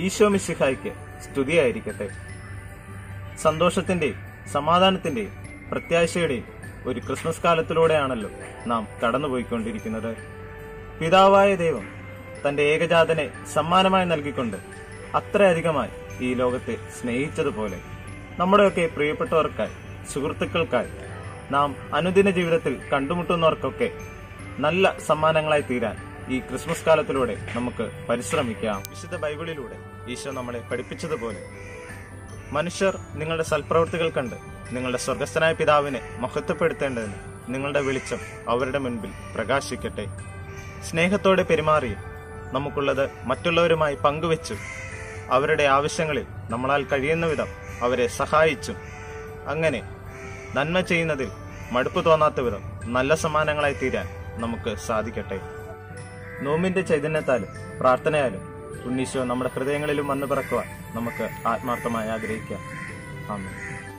ഈശോ മിശിഹായ്ക്ക് സ്തുതിയായിരിക്കട്ടെ സന്തോഷത്തിന്റെയും സമാധാനത്തിന്റെയും പ്രത്യാശയുടെയും ഒരു ക്രിസ്മസ് കാലത്തിലൂടെയാണല്ലോ നാം കടന്നുപോയിക്കൊണ്ടിരിക്കുന്നത് പിതാവായ ദൈവം തന്റെ ഏകജാതനെ സമ്മാനമായി നൽകിക്കൊണ്ട് അത്രയധികമായി ഈ ലോകത്തെ സ്നേഹിച്ചതുപോലെ നമ്മുടെയൊക്കെ പ്രിയപ്പെട്ടവർക്കായി സുഹൃത്തുക്കൾക്കായി നാം അനുദിന ജീവിതത്തിൽ കണ്ടുമുട്ടുന്നവർക്കൊക്കെ നല്ല സമ്മാനങ്ങളായി തീരാൻ ഈ ക്രിസ്മസ് കാലത്തിലൂടെ നമുക്ക് പരിശ്രമിക്കാം വിശുദ്ധ ബൈബിളിലൂടെ ഈശോ നമ്മളെ പഠിപ്പിച്ചതുപോലെ മനുഷ്യർ നിങ്ങളുടെ സൽപ്രവൃത്തികൾ കണ്ട് നിങ്ങളുടെ സ്വർഗസ്ഥനായ പിതാവിനെ മഹത്വപ്പെടുത്തേണ്ടതിന് നിങ്ങളുടെ വെളിച്ചം അവരുടെ മുൻപിൽ പ്രകാശിക്കട്ടെ സ്നേഹത്തോടെ പെരുമാറിയും നമുക്കുള്ളത് മറ്റുള്ളവരുമായി പങ്കുവെച്ചും അവരുടെ ആവശ്യങ്ങളിൽ നമ്മളാൽ കഴിയുന്ന വിധം അവരെ സഹായിച്ചും അങ്ങനെ നന്മ ചെയ്യുന്നതിൽ മടുപ്പ് തോന്നാത്ത വിധം നല്ല സമ്മാനങ്ങളായി തീരാൻ നമുക്ക് സാധിക്കട്ടെ നോമിന്റെ ചൈതന്യത്താലും പ്രാർത്ഥനയാലും ഉണ്ണീശോ നമ്മുടെ ഹൃദയങ്ങളിലും വന്നു പിറക്കുവാൻ നമുക്ക് ആത്മാർത്ഥമായി ആഗ്രഹിക്കാം ആമേൻ